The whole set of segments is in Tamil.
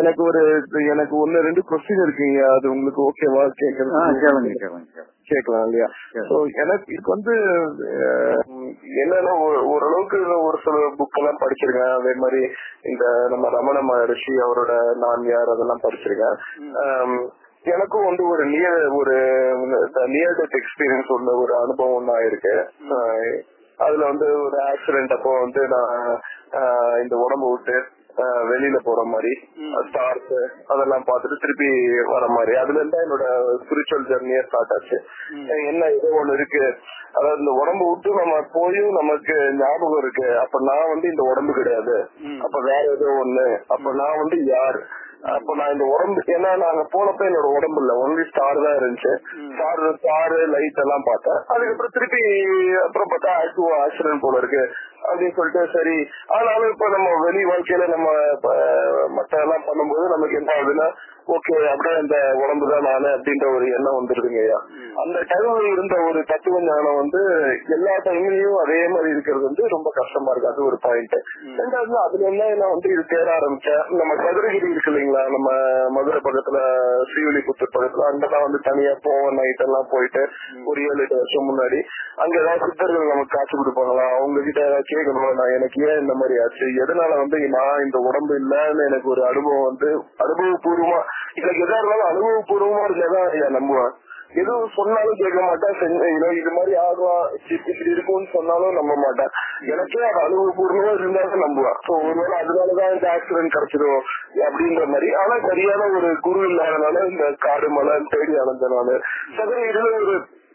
எனக்கு ஒரு எனக்கு ஒன்னு ரெண்டு கொஸ்டின் இருக்குங்க அது உங்களுக்கு ஓகேவா ஆ, கேக்குறது கேளுங்க கேளுங்க கேளுங்க. கேட்கலாம் இல்லையா Yes. சோ எனக்கு இதுக்கு வந்து அஹ், என்னன்னா ஒரு- ஓரளவுக்கு ஒரு சில புக் எல்லாம் படிச்சிருக்கேன் அதே மாதிரி இந்த நம்ம ரமண மகரிஷி அவரோட நான் யார் அதெல்லாம் படிச்சிருக்கேன் ஆம், எனக்கும் வந்து ஒரு நியர் ஒரு நியர் டெத் எக்ஸ்பீரியன்ஸ் ஒண்ணு ஒரு அனுபவம் ஒண்ணு ஆயிருக்கு அஹ், அதுல வந்து ஒரு ஆக்சிடென்ட் அப்போ வந்து நான் அஹ், இந்த உடம்பு விட்டு அஹ், வெளியில போற மாதிரி ஸ்டார்ஸ் அதெல்லாம் பார்த்துட்டு திருப்பி வர மாதிரி அதுல இருந்தா என்னோட ஸ்பிரிச்சுவல் ஜெர்னியே ஸ்டார்ட் ஆச்சு அஹ் என்ன ஏதோ ஒண்ணு இருக்கு அதாவது இந்த உடம்பு விட்டு நம்ம போயும் நமக்கு ஞாபகம் இருக்கு அப்ப நான் வந்து இந்த உடம்பு கிடையாது அப்ப வேற ஏதோ ஒண்ணு அப்ப நான் வந்து யார் அப்ப நான் இந்த உடம்பு ஏன்னா நாங்க போனப்ப என்னோட உடம்பு இல்ல ஒன்லி ஸ்டார் தான் இருந்துச்சு ஸ்டார் ஸ்டார் லைட் எல்லாம் பார்த்தேன் அதுக்கப்புறம் திருப்பி அப்புறம் பார்த்தா ஆக்டிவ் ஆக்சிடென்ட் போல இருக்கு அப்படின்னு சொல்லிட்டு சரி ஆனாலும் இப்ப நம்ம வெளி வாழ்க்கையில நம்ம இப்ப மத்த எல்லாம் பண்ணும்போது நமக்கு என்ன ஆகுதுன்னா ஓகே அப்படியே இந்த உடம்பு தான் நானு அப்படின்ற ஒரு எண்ணம் வந்துருதுங்க ஐயா அந்த டைம்ல இருந்த ஒரு தத்துவ ஞானம் வந்து எல்லா டைம்லயும் அதே மாதிரி இருக்கிறது வந்து ரொம்ப கஷ்டமா இருக்கு அது ஒரு பாயிண்ட் ரெண்டாவது அதுல என்ன நான் வந்து இது தேட ஆரம்பிச்சேன் நம்ம சதுரகிரி இருக்கு இல்லைங்களா நம்ம மதுரை பக்கத்துல ஸ்ரீவில்லிபுத்தூர் பக்கத்துல அங்கதான் வந்து தனியா போவோம் நைட் எல்லாம் போயிட்டு ஒரு ஏழு எட்டு வருஷம் முன்னாடி அங்க ஏதாவது சித்தர்கள் நமக்கு காட்சி கொடுப்பாங்களா அவங்க கிட்ட ஏதாவது கேட்கணும் நான் எனக்கு ஏன் இந்த மாதிரி ஆச்சு எதனால வந்து நான் இந்த உடம்பு இல்லன்னு எனக்கு ஒரு அனுபவம் வந்து அனுபவபூர்வமா எனக்கு எதா இருந்தாலும் அனுபவபூர்வமா இருந்தாதான் ஐயா நம்புவேன் எதுவும் சொன்னாலும் கேட்க மாட்டேன் செஞ்ச- இதோ இது மாதிரி ஆகும் இப்படி இப்படி இருக்கும்னு சொன்னாலும் நம்ப மாட்டேன் எனக்கே அது அனுபவபூர்வமா இருந்தாலும் நம்புவேன் சோ ஒருவேளை அதனாலதான் இந்த ஆக்சிடென்ட் கிடைச்சிடும் அப்படின்ற மாதிரி ஆனா சரியான ஒரு குரு இல்லாதனால இந்த காடு மலை தேடி அலைஞ்சேன் நானு சதுரகிரியில ஒரு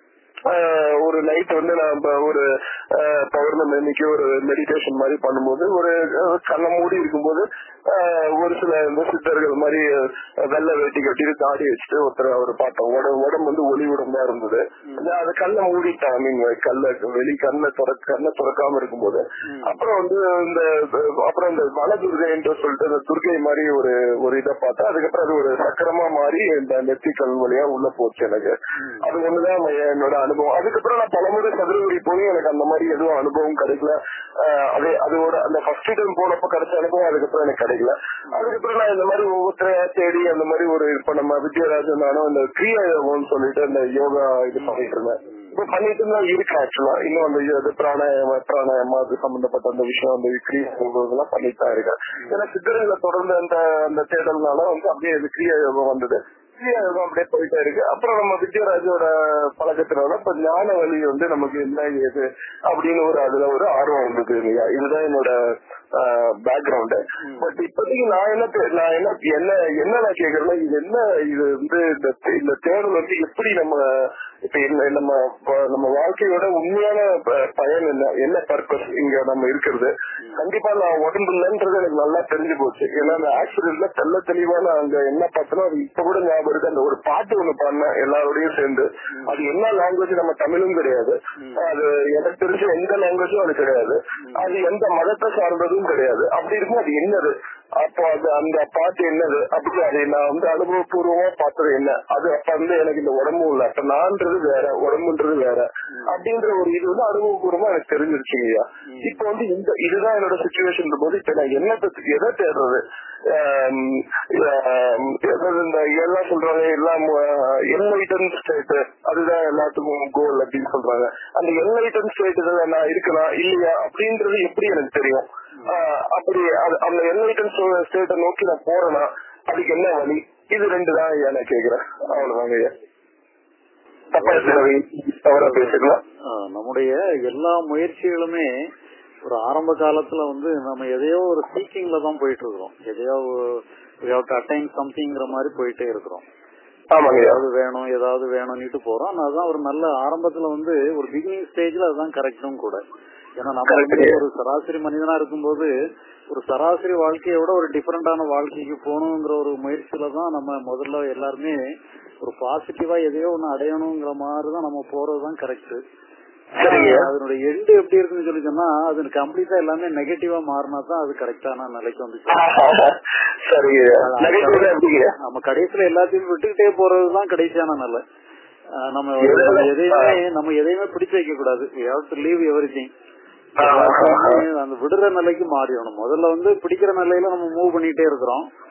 ஆஹ் ஒரு நைட் வந்து நான் இப்ப ஒரு ஆஹ் பௌர்ணமி அன்னைக்கு ஒரு மெடிடேஷன் மாதிரி பண்ணும்போது ஒரு ஆஹ் கண்ணை மூடி இருக்கும்போது ஆஹ் ஒரு சில இந்த சித்தர்கள் மாதிரி ஆஹ் வெள்ளை வேட்டி கட்டிட்டு தாடி வச்சுட்டு ஒருத்தர் அவர் பார்த்தோம் உடம்பு உடம்பு வந்து ஒளி உடம்பா இருந்தது நான் அதை கண்ணை மூடிட்டேன் ஐ மீன் கல்ல வெளி கண்ணை திறக்க கண்ணை திறக்காம இருக்கும்போது அப்புறம் வந்து இந்த அப்புறம் இந்த வனதுர்கை என்று சொல்லிட்டு இந்த துர்கை மாதிரி ஒரு ஒரு இதை பார்த்தா அதுக்கப்புறம் அது ஒரு சக்கரமா மாறி இந்த நெத்திக்கல் வழியா உள்ள போச்சு எனக்கு அது ஒண்ணுதான் நான் என்னோட அனுபவம் அதுக்கப்புறம் நான் பலமுறை சதுரகிரி போய் எனக்கு அந்த மாதிரி எதுவும் அனுபவம் கிடைக்கல ஆஹ் அதே அதோட அந்த ஃபர்ஸ்ட் டைம் போனப்ப கிடைச்ச அனுபவம் அதுக்கப்புறம் எனக்கு கிடைக்கல அதுக்கப்புறம் நான் இந்த மாதிரி ஒவ்வொருத்தரையா தேடி அந்த மாதிரி ஒரு இப்ப நம்ம வித்யாராஜன் நானும் இந்த கிரியா யோகம்னு சொல்லிட்டு அந்த யோகா இது பண்ணிட்டு இருந்தேன் இப்ப பண்ணிட்டு தான் இருக்கு ஆக்சுவலா இன்னும் அந்த இது பிராணாயம பிராணாயமா அது சம்பந்தப்பட்ட அந்த விஷயம் அந்த கிரியா யோகம் எல்லாம் பண்ணிட்டு தான் இருக்கேன் ஏன்னா சித்தர்களை தொடர்ந்து அந்த அந்த தேடல்னால வந்து அப்படியே இது கிரியா யோகம் வந்தது கிரியா யோகம் அப்படியே போயிட்டே இருக்கு அப்புறம் நம்ம வித்யாராஜோட பழக்கத்தினால இப்ப ஞான வழி வந்து நமக்கு என்ன ஏது அப்படின்னு ஒரு அதுல ஒரு ஆர்வம் வந்தது இல்லையா இதுதான் என்னோட பேக்ரவுண்ட் பட் இப்போதைக்கு நான் என்ன தே- நான் என்ன என்ன என்ன நான் கேக்குறேன்னா இது என்ன இது வந்து இந்த தே- இந்த தேடல் வந்து எப்படி நம்ம இப்ப என்ன நம்ம ப- நம்ம வாழ்க்கையோட உண்மையான ப- பயன் என்ன என்ன பர்பஸ் இங்க நம்ம இருக்கிறது கண்டிப்பா நான் உடம்பு இல்லைன்றது எனக்கு நல்லா தெரிஞ்சு போச்சு ஏன்னா அந்த ஆக்சிடென்ட்ல தெல்ல தெளிவா நான் அங்க என்ன பார்த்தனோ அது இப்ப கூட ஞாபகம் இருக்கு அந்த ஒரு பாட்டு ஒண்ணு பண்ணேன் எல்லாரோடையும் சேர்ந்து அது என்ன லாங்குவேஜ் நம்ம தமிழும் கிடையாது அது எனக்கு தெரிஞ்ச எந்த லாங்குவேஜும் அது கிடையாது அது எந்த மதத்தை சார்ந்ததும் கிடையாது அப்படி இருக்கும் அது என்னது அப்போ அது அந்த பாட்டு என்னது அப்படி அதை நான் வந்து அனுபவபூர்வமா பார்த்தது என்ன அது அப்ப வந்து எனக்கு இந்த உடம்பும் இல்ல அப்ப நான்றது வேற உடம்புன்றது வேற அப்படின்ற ஒரு இது வந்து அனுபவபூர்வமா எனக்கு தெரிஞ்சிருச்சுங்கய்யா இப்ப வந்து இந்த இதுதான் என்னோட சுச்சுவேஷன் போது இப்ப நான் என்ன எதை தேடுறது ஆம், ஆம், அதாவது இந்த எல்லாம் சொல்றாங்க எல்லாம் என்லைட்டன் ஸ்டேட் அதுதான் எல்லாத்துக்கும் கோல் அப்படின்னு சொல்றாங்க அந்த என்லைட்டன் ஸ்டேட் நான் இருக்கலாம் இல்லையா அப்படின்றது எப்படி எனக்கு தெரியும் ஆஹ் அப்படி அது- அந்த என்லைட்டன் ஸ்டேட்டை நோக்கி நான் போறேன்னா அதுக்கு என்ன வழி இது ரெண்டு தான் ஐயா நான் கேக்குறேன் அவ்வளவுதாங்க ஐயா தப்பா பேசுறேன். தவறா பேசுறேன் ஆ, நம்முடைய எல்லா முயற்சிகளுமே ஒரு ஆரம்ப காலத்துல வந்து நம்ம எதையோ ஒரு சீக்கிங்ல தான் போயிட்டு இருக்கிறோம் எதையோ அட்டைன் சம்திங்கிற மாதிரி போயிட்டே இருக்கிறோம் ஆமாங்க ஐயா ஏதாவது வேணும் ஏதாவது வேணும்னுட்டு போறோம் ஆனா அதான் ஒரு நல்ல ஆரம்பத்துல வந்து ஒரு பிகினிங் ஸ்டேஜ்ல அதுதான் கரெக்டும் கூட ஏன்னா நம்ம வந்து Correct. ஒரு சராசரி மனிதனா இருக்கும்போது ஒரு சராசரி வாழ்க்கையை விட ஒரு டிஃபரெண்டான வாழ்க்கைக்கு போகணுங்கிற ஒரு முயற்சியில தான் நம்ம முதல்ல எல்லாருமே ஒரு பாசிட்டிவா எதையோ ஒண்ணு அடையணுங்கிற மாதிரி தான் நம்ம போறதுதான் கரெக்ட் சரிங்க. அதனுடைய எண்டு எப்படி இருக்குன்னு சொல்லி சொன்னா அது கம்ப்ளீட்டா எல்லாமே நெகட்டிவா மாறினா தான் அது கரெக்டான நிலைக்கு வந்து சரிங்க ஐயா நெகட்டிவ் எப்படிங்க நம்ம கடைசியில எல்லாத்தையும் விட்டுக்கிட்டே போறதுதான் கடைசியான நல்ல அஹ் நம்ம எதுல- நம்ம எதையுமே நம்ம எதையுமே பிடிச்சு வைக்க கூடாது லீவ் எவ்ரி திங் அந்த விடுற நிலைக்கு மாறிடணும் முதல்ல வந்து பிடிக்கிற நிலையில நம்ம மூவ் பண்ணிட்டே இருக்கிறோம்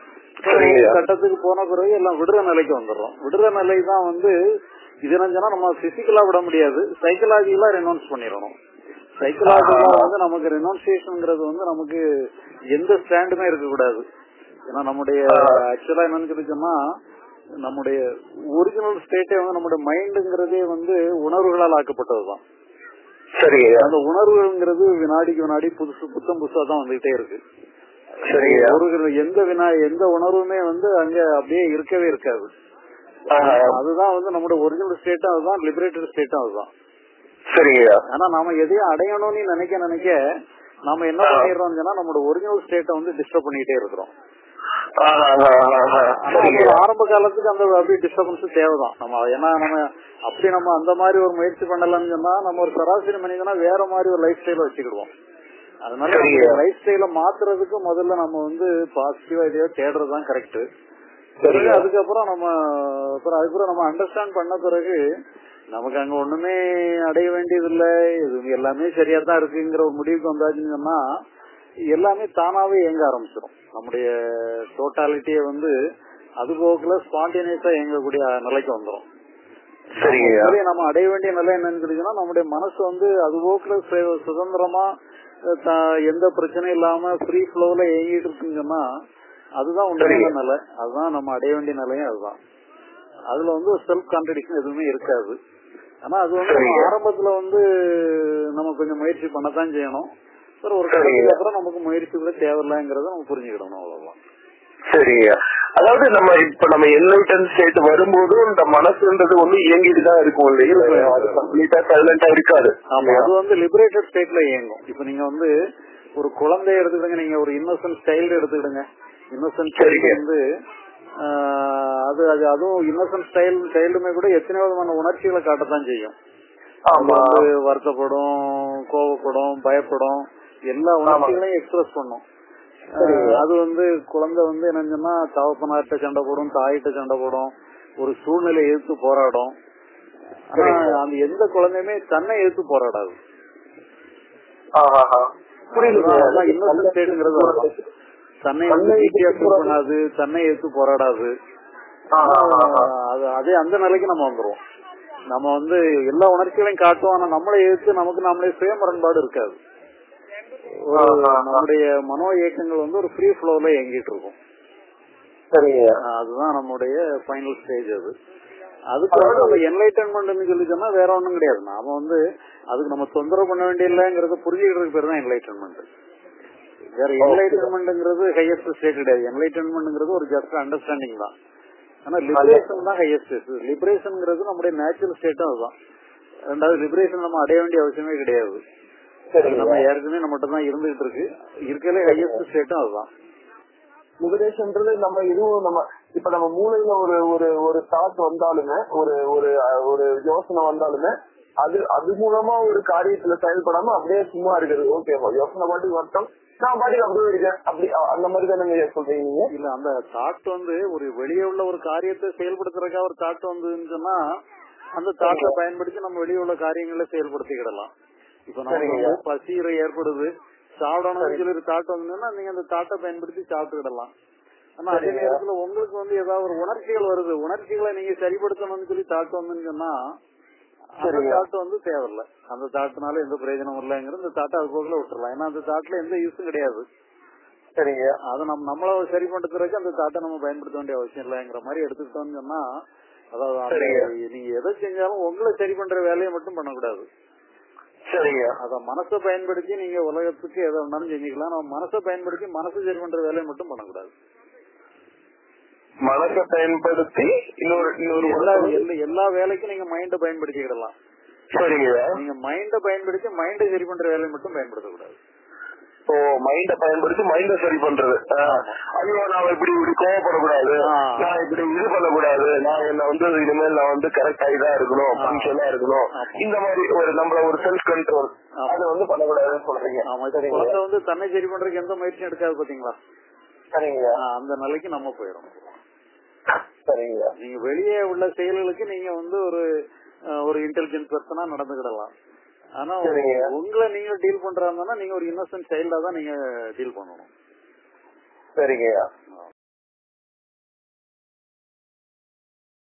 சரிங்கய்யா. கட்டத்துக்கு போன பிறகு எல்லாம் விடுற நிலைக்கு வந்துடுறோம் விடுற நிலை தான் வந்து இது என்னன்னா நம்ம பிசிக்கலா விட முடியாது சைக்கலாஜிக்கலா ரெனௌன்ஸ் பண்ணிடணும் சைக்கலாஜிக்கலா வந்து நமக்கு ரெனௌன்சியேஷன்ங்கிறது வந்து நமக்கு எந்த ஸ்டாண்டுமே இருக்கக்கூடாது ஏன்னா நம்முடைய ஆக்சுவலா என்னன்னு சொல்லி சொன்னா நம்முடைய ஒரிஜினல் ஸ்டேட்டே வந்து நம்முடைய மைண்டுங்கிறதே வந்து உணர்வுகளால் ஆக்கப்பட்டதுதான் சரிங்கய்யா அந்த உணர்வுங்கிறது வினாடிக்கு வினாடி புதுசு புத்தம் புதுசா தான் வந்துகிட்டே இருக்கு சரிங்கய்யா ஒரு எந்த வினா எந்த உணர்வுமே வந்து அங்க அப்படியே இருக்கவே இருக்காது ஆஹா. அதுதான் வந்து நம்முடைய ஒரிஜினல் ஸ்டேட்டும் அதுதான் லிபரேட்டட் ஸ்டேட்டும் அதுதான் சரிங்கய்யா ஆனா நாம எதையும் அடையணும்னு நினைக்க நினைக்க நாம என்ன பண்ணிடுறோம்னு சொன்னா நம்மளோட ஒரிஜினல் ஸ்டேட்டை வந்து டிஸ்டர்ப் பண்ணிட்டே இருக்கிறோம் ஆஹா, ஆஹா, ஆஹா. ஆனா அது சரிங்கய்யா ஆரம்ப காலத்துக்கு அந்த அப்படியே டிஸ்டர்பன்ஸ் தேவைதான் நம்ம ஏன்னா நம்ம அப்படி நம்ம அந்த மாதிரி ஒரு முயற்சி பண்ணலாம்னு சொன்னா நம்ம ஒரு சராசரி மனிதனா வேற மாதிரி ஒரு லைஃப் ஸ்டைல வச்சுக்கிடுவோம் அதனால சரிங்க. லைஃப் ஸ்டைல மாத்துறதுக்கு முதல்ல நம்ம வந்து பாசிட்டிவா எதையோ தேடுறதுதான் கரெக்ட் சரிங்க. அதுக்கப்புறம் நம்ம அப்புறம் அதுக்கப்புறம் நம்ம அண்டர்ஸ்டாண்ட் பண்ண பிறகு நமக்கு அங்க ஒண்ணுமே அடைய வேண்டியது இல்ல இது எல்லாமே சரியா தான் இருக்குங்கிற ஒரு முடிவுக்கு வந்தாச்சுன்னு சொன்னா எல்லாமே தானாவே இயங்க ஆரம்பிச்சிடும் நம்முடைய டோட்டாலிட்டியை வந்து அது போக்குல ஸ்பான்டேனியஸா இயங்கக்கூடிய நிலைக்கு வந்துடும் சரிங்கய்யா உண்மையிலேயே நம்ம அடைய வேண்டிய நிலை என்னன்னு சொல்லிச்சுன்னா நம்முடைய மனசு வந்து அது போக்குல சு- சுதந்திரமா அஹ், த- எந்த பிரச்சனையும் இல்லாம ஃப்ரீ ஃப்ளோல இயங்கிட்டு இருக்குன்னு சொன்னா அதுதான் உண்மையான சரிங்க. நிலை அதுதான் நம்ம அடைய வேண்டிய நிலையும் அதுதான் அதுல வந்து செல்ஃப் கான்ட்ரடிக்ஷன் எதுவுமே இருக்காது ஆனா அது வந்து நம்ம சரிங்க. ஆரம்பத்துல வந்து நம்ம கொஞ்சம் முயற்சி பண்ணத்தான் செய்யணும் அப்புறம் ஒரு சரிங்க. கட்டத்துக்கு அப்புறம் நமக்கு முயற்சி கூட தேவையில்லைங்கிறத நம்ம புரிஞ்சுக்கிடணும் அவ்வளவுதான் சரிங்கய்யா அதாவது நம்ம இப்ப நம்ம என்லைட்டன் ஸ்டேட் வரும்போதும் இந்த மனசுன்றது ஒண்ணு இயங்கிட்டு தான் இருக்கும் இல்லையா அது கம்ப்ளீட்டா சைலண்டா இருக்காது ஆமா அது வந்து லிபரேட்டட் ஸ்டேட்ல இயங்கும் இப்ப நீங்க வந்து ஒரு குழந்தைய எடுத்துக்கிடுங்க நீங்க ஒரு இன்னோசன்ட் சைல்டு எடுத்துக்கிடுங்க இன்னோசன்ட் சைல்டு சரிங்க. வந்து ஆஹ், அது அது அதுவும் இன்னோசன்ட் ஸ்டைல் சைல்டுமே கூட எத்தனை விதமான உணர்ச்சிகளை காட்டத்தான் செய்யும் அது ஆமா வந்து வருத்தப்படும் கோவப்படும் பயப்படும் எல்லா உணர்ச்சிகளையும் எக்ஸ்பிரஸ் பண்ணும் சரிங்க. ஆஹ், அது வந்து குழந்தை வந்து என்னன்னா தகப்பனார்ட்ட சண்டை போடும் தாயிட்ட சண்டை போடும் ஒரு சூழ்நிலை எதிர்த்து போராடும் ஆனா சரிங்க. அந்த எந்த குழந்தையுமே தன்னை எதிர்த்து போராடாது ஆஹா. புரியுதுங்க அதான் innocent stateங்கிறது அதுதான். தன்னை வந்து தன்னை ஈஸியா எதிர்த்து ஃபீல் பண்ணாது தன்னை எதிர்த்து போராடாது ஆஹா, ஆஹா. அது அதே அந்த நிலைக்கு நம்ம வந்துருவோம் நம்ம வந்து எல்லா உணர்ச்சிகளையும் காட்டுவோம் ஆனா நம்மளை எதிர்த்து நமக்கு நம்மளே சுய முரண்பாடு இருக்காது ஒரு ஆஹா. நம்முடைய மனோ இயக்கங்கள் வந்து ஒரு ஃப்ரீ ஃப்ளோல இயங்கிட்டு இருக்கும் சரிங்க ஆஹ் அதுதான் நம்முடைய ஃபைனல் ஸ்டேஜ் அது அதுக்கு வந்து நம்ம என்லைட்டன்மெண்ட் சொல்லி சொன்னா வேற ஒண்ணும் கிடையாது நாம வந்து அதுக்கு நம்ம தொந்தரவு பண்ண வேண்டியதில்லைங்கிறத புரிஞ்சுக்கிறதுக்கு பேர் தான் என்லைட்டன்மெண்ட் வேற என்லைட்டன்மெண்ட்ங்கிறது ஹையஸ்ட் ஸ்டேட் கிடையாது என்லைட்டன்மெண்ட்ங்கிறது ஒரு ஜஸ்ட் அண்டர்ஸ்டாண்டிங் தான் ஆனா லிபரேஷன் தான் ஹையஸ்ட் லிபரேஷன்ங்கிறது நம்முடைய நேச்சுரல் ஸ்டேட்டும் அதுதான் ரெண்டாவது லிபரேஷன் நம்ம அடைய வேண்டிய அவசியமே கிடையாது அது நம்ம சரிங்க ஏற்கனவே நம்மகிட்ட தான் இருந்துகிட்டு இருக்கு இருக்கலே ஹையஸ்ட் ஸ்டேட்டும் அதுதான் லிபரேஷன்ன்றது நம்ம இதுவும் நம்ம இப்ப நம்ம மூளையில ஒரு ஒரு ஒரு தாட் வந்தாலுமே ஒரு ஒரு அஹ், ஒரு யோசனை வந்தாலுமே அது அது மூலமா ஒரு காரியத்துல செயல்படாம அப்படியே சும்மா இருக்குது ஓகே யோசனை பாட்டுக்கு வரட்டும் நான் பாட்டுக்கு அப்படியே இருக்கேன் அப்படி அ- அந்த மாதிரி தானே நீங்க சொல்றீங்க நீங்க இல்ல அந்த தாட் வந்து ஒரு வெளியே உள்ள ஒரு காரியத்தை செயல்படுத்துறதுக்காக ஒரு தாட் வந்ததுன்னு சொன்னா அந்த தாட்டை பயன்படுத்தி நம்ம வெளியே உள்ள காரியங்களை செயல்படுத்திக்கிடலாம் இப்ப நமக்கு சரிங்க. வந்து பசியிற ஏற்படுது சாப்பிடணும்னு சொல்லி ஒரு தாட் வந்ததுன்னா நீங்க அந்த தாட்டை பயன்படுத்தி சாப்பிட்டுக்கிடலாம் ஆனா அதே சரிங்க. நேரத்துல உங்களுக்கு வந்து ஏதாவது ஒரு உணர்ச்சிகள் வருது உணர்ச்சிகளை நீங்க சரிப்படுத்தணும்னு சொல்லி தாட் வந்துன்னு சொன்னா அந்த சரிங்க. தாட் வந்து தேவையில்ல அந்த தாட்டுனால எந்த பிரயோஜனம் இல்லைங்கிற இந்த தாட்டை அது போக்குல விட்டுறலாம் ஏன்னா அந்த தாட்ல எந்த யூஸும் கிடையாது சரிங்க அதை நம்ம நம்மள சரி பண்றதுக்கு அந்த தாட்டை நம்ம பயன்படுத்த வேண்டிய அவசியம் இல்லைங்கிற மாதிரி எடுத்துக்கிட்டோம்னு சொன்னா அதாவது அந்த சரிங்க. நீங்க எதை செஞ்சாலும் உங்களை சரி பண்ற வேலையை மட்டும் பண்ணக்கூடாது சரிங்க அத மனசை பயன்படுத்தி நீங்க உலகத்துக்கு எதை வேணாலும் செஞ்சுக்கலாம் நம்ம மனசை பயன்படுத்தி மனசை சரி பண்ற வேலையை மட்டும் பண்ணக்கூடாது மனசை பயன்படுத்தி இன்னொரு இன்னொரு எல்லா உலகம். எல்லா- எல்லா வேலைக்கும் நீங்க மைண்டை பயன்படுத்திக்கிடலாம் சரிங்க நீங்க மைண்டை பயன்படுத்தி மைண்டை சரி பண்ற வேலையை மட்டும் பயன்படுத்தக்கூடாது ஓ மைண்ட பயன்படுத்தி மைண்ட சரி பண்றது ஆ. ஐயோ நான் இப்படி இப்படி கோவப்படக்கூடாது ஆ. நான் இப்படி இது பண்ணக்கூடாது நான் என்ன வந்து இனிமேல் நான் வந்து கரெக்ட் தான் இருக்கணும் ஆ. பங்க்ஷனா இருக்கணும் ஆமா. இந்த மாதிரி ஒரு நம்மள ஒரு செல்ஃப் கண்ட்ரோல் ஆமா. அது வந்து பண்ணக்கூடாதுன்னு சொல்றீங்க ஆமா இப்ப சரிங்க குழந்தை வந்து தன்னை சரி பண்றதுக்கு எந்த முயற்சியும் எடுக்காது பாத்தீங்களா சரிங்க ஆ, அந்த நிலைக்கு நம்ம போயிடும் சரிங்க நீங்க வெளியே உள்ள செயல்களுக்கு நீங்க வந்து ஒரு அஹ், ஒரு இன்டெலிஜென்ட் பர்சனா நடந்துக்கிடலாம் ஆனா சரிங்க. உங்களை நீங்க டீல் பண்றாங்கன்னா நீங்க ஒரு இன்னோசன்ட் சைல்டா தான் நீங்க டீல் பண்ணணும் சரிங்க